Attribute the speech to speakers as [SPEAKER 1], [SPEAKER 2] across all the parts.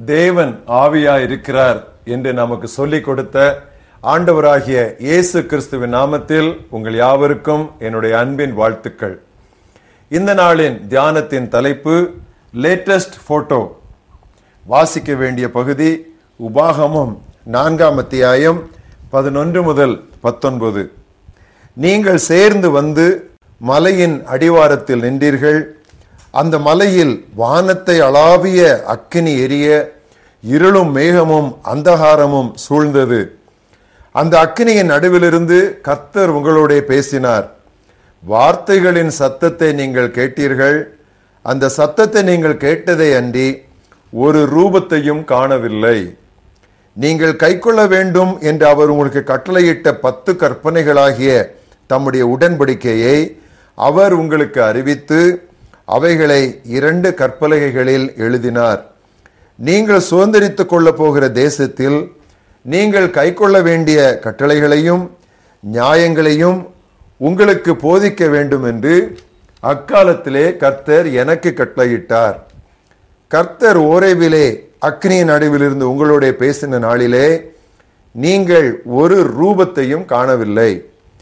[SPEAKER 1] தேவன் ஆவியா இருக்கிறார் என்று நமக்கு சொல்லிக் கொடுத்த ஆண்டவராகிய இயேசு கிறிஸ்துவின் நாமத்தில் உங்கள் யாவருக்கும் என்னுடைய அன்பின் வாழ்த்துக்கள் இந்த நாளின் தியானத்தின் தலைப்பு லேட்டஸ்ட் போட்டோ வாசிக்க வேண்டிய பகுதி உபாகமம் நான்காம் அத்தியாயம் பதினொன்று முதல் பத்தொன்பது நீங்கள் சேர்ந்து வந்து மலையின் அடிவாரத்தில் நின்றீர்கள் அந்த மலையில் வானத்தை அளாவிய அக்கினி எரிய இருளும் மேகமும் அந்தகாரமும் சூழ்ந்தது அந்த அக்கினியின் நடுவிலிருந்து கர்த்தர் உங்களோட பேசினார் வார்த்தைகளின் சத்தத்தை நீங்கள் கேட்டீர்கள் அந்த சத்தத்தை நீங்கள் கேட்டதை அன்றி ஒரு ரூபத்தையும் காணவில்லை நீங்கள் கைக்கொள்ள வேண்டும் என்று அவர் உங்களுக்கு கட்டளையிட்ட பத்து கற்பனைகளாகிய தம்முடைய உடன்படிக்கையை அவர் உங்களுக்கு அறிவித்து அவைகளை இரண்டு கற்பலகைகளில் எழுதினார் நீங்கள் சுதந்திரித்துக் கொள்ள போகிற தேசத்தில் நீங்கள் கைக்கொள்ள வேண்டிய கட்டளைகளையும் நியாயங்களையும் உங்களுக்கு போதிக்க வேண்டும் என்று அக்காலத்திலே கர்த்தர் எனக்கு கட்டளையிட்டார் கர்த்தர் ஓரேவிலே அக்னியின் நடுவிலிருந்து உங்களோட பேசின நாளிலே நீங்கள் ஒரு ரூபத்தையும் காணவில்லை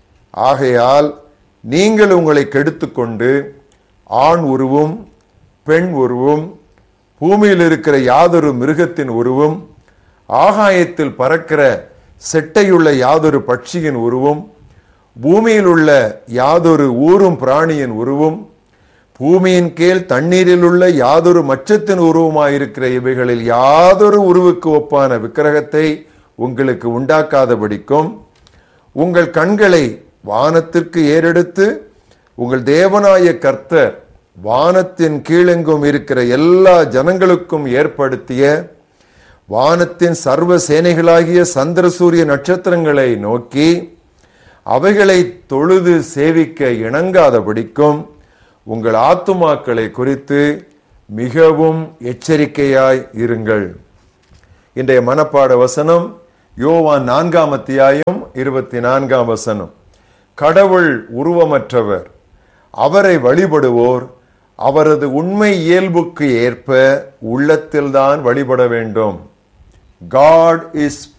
[SPEAKER 1] ஆகையால் நீங்கள் உங்களை கெடுத்துக்கொண்டு ஆண் உருவும் பெண் உருவும் பூமியில் இருக்கிற யாதொரு மிருகத்தின் உருவும் ஆகாயத்தில் பறக்கிற செட்டையுள்ள யாதொரு பட்சியின் உருவும் பூமியில் உள்ள யாதொரு ஊரும் பிராணியின் உருவும் பூமியின் கீழ் தண்ணீரில் உள்ள யாதொரு மச்சத்தின் உருவமாயிருக்கிற இவைகளில் யாதொரு உருவுக்கு ஒப்பான விக்கிரகத்தை உங்களுக்கு உண்டாக்காதபடிக்கும் உங்கள் கண்களை வானத்திற்கு ஏறெடுத்து உங்கள் தேவனாய கர்த்தர் வானத்தின் கீழெங்கும் இருக்கிற எல்லா ஜனங்களுக்கும் ஏற்படுத்திய வானத்தின் சர்வ சேனைகளாகிய சந்திர சூரிய நட்சத்திரங்களை நோக்கி அவைகளை தொழுது சேவிக்க இணங்காதபடிக்கும் உங்கள் ஆத்துமாக்களை குறித்து மிகவும் எச்சரிக்கையாய் இருங்கள் இன்றைய மனப்பாட வசனம் யோவான் நான்காம் அத்தியாயம் இருபத்தி நான்காம் வசனம் கடவுள் உருவமற்றவர் அவரை வழிபடுவோர் அவரது உண்மை இயல்புக்கு ஏற்ப உள்ளத்தில்தான் வழிபட வேண்டும் காட் இஸ்